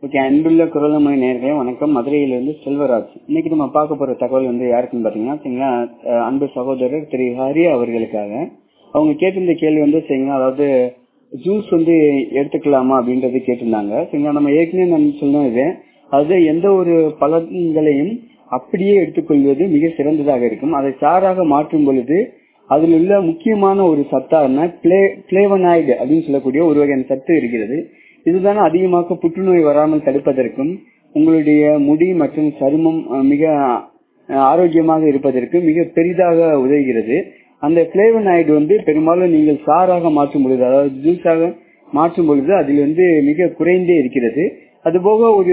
okay அன்புள்ள குரலமொழி நேர்களே வணக்கம் மதுரையிலிருந்து செல்வராஜ் இன்னைக்கு நம்ம பார்க்க போற தகவல் வந்து யாருக்குன்னு பாத்தீங்கன்னா சரிங்களா அஹ் அன்பு சகோதரர் திரு ஹரி அவர்களுக்காக அவங்க கேட்டிருந்த கேள்வி வந்து சரிங்களா அதாவது ஜூஸ் வந்து எடுத்துக்கலாமா அப்படின்றது கேட்டிருந்தாங்க சரிங்களா நம்ம ஏற்கனவே நான் சொன்னோம் இது அதாவது எந்த ஒரு பழங்களையும் அப்படியே எடுத்துக்கொள்வது மிக சிறந்ததாக இருக்கும் அதை சாராக மாற்றும் பொழுது அதில் உள்ள முக்கியமான ஒரு சத்தான பிளே பிளேவனாய்டு அப்படின்னு சொல்லக்கூடிய ஒரு வகையான சத்து இருக்கிறது இதுதான் அதிகமாக புற்றுநோய் வராமல் தடுப்பதற்கும் உங்களுடைய முடி மற்றும் சருமம் அஹ், மிக அஹ், ஆரோக்கியமாக இருப்பதற்கு மிக பெரிதாக உதவுகிறது அந்த பிளேவனாய்டு வந்து பெரும்பாலும் நீங்கள் சாராக மாற்றும் பொழுது அதாவது ஜூஸாக மாற்றும் பொழுது அதில் வந்து மிக குறைந்தே இருக்கிறது அதுபோக ஒரு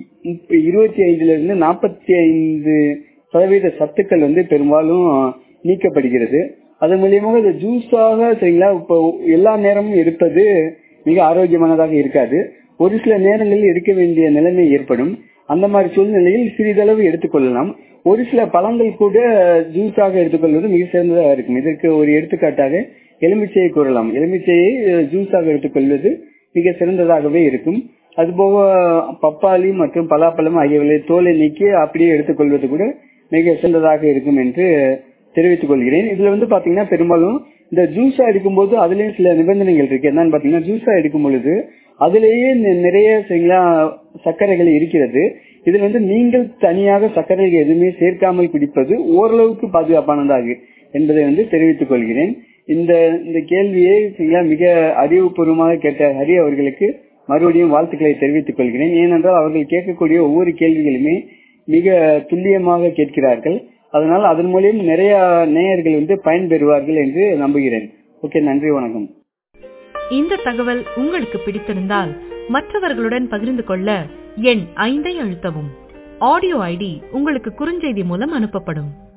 இ- இருபத்தி ஐந்துல இருந்து நாற்பத்தி ஐந்து சதவீத சத்துக்கள் வந்து பெரும்பாலும் நீக்கப்படுகிறது அது மூலியமாக இந்த ஜூஸாக சரிங்களா இப்போ எல்லா நேரமும் எடுப்பது மிக ஆரோக்கியமானதாக இருக்காது ஒரு சில நேரங்களில் எடுக்க வேண்டிய நிலைமை ஏற்படும் அந்த மாதிரி சூழ்நிலையில் சிறிதளவு எடுத்துக்கொள்ளலாம் ஒரு சில பழங்கள் கூட ஜூஸாக எடுத்துக்கொள்வது மிக சிறந்ததாக இருக்கும் இதற்கு ஒரு எடுத்துக்காட்டாக எலுமிச்சையை கூறலாம் எலுமிச்சையை அஹ், ஜூஸாக எடுத்துக்கொள்வது மிக சிறந்ததாகவே இருக்கும் அதுபோக பப்பாளி மற்றும் பலாப்பழம் ஆகியவற்றை தோலை நீக்கி அப்படியே எடுத்துக்கொள்வது கூட மிக சிறந்ததாக இருக்கும் என்று தெரிவித்துக் கொள்கிறேன் இதுல வந்து பாத்தீங்கன்னா பெரும்பாலும் இந்த ஜூஸா எடுக்கும்போது அதுலயும் சில நிபந்தனைகள் இருக்கு என்னன்னு பாத்தீங்கன்னா ஜூஸா எடுக்கும் பொழுது அதுலேயே நி- நிறைய சரிங்களா சர்க்கரைகள் இருக்கிறது இதில் வந்து நீங்கள் தனியாக சர்க்கரைகள் எதுவுமே சேர்க்காமல் குடிப்பது ஓரளவுக்கு பாதுகாப்பானதாக என்பதை வந்து தெரிவித்துக் கொள்கிறேன் இந்த இந்த கேள்வியை சரிங்களா மிக அறிவுபூர்வமாக கேட்ட ஹரி அவர்களுக்கு மறுபடியும் வாழ்த்துக்களை தெரிவித்துக் கொள்கிறேன் ஏனென்றால் அவர்கள் கேட்கக்கூடிய ஒவ்வொரு கேள்விகளுமே மிக துல்லியமாக கேட்கிறார்கள் அதனால் அதன் மூலியம் நிறைய நேயர்கள் வந்து பயன்பெறுவார்கள் என்று நம்புகிறேன் ஓகே நன்றி வணக்கம் இந்த தகவல் உங்களுக்கு பிடித்திருந்தால் மற்றவர்களுடன் பகிர்ந்து கொள்ள எண் ஐந்தை அழுத்தவும் ஆடியோ ஐடி உங்களுக்கு குறுஞ்செய்தி மூலம் அனுப்பப்படும்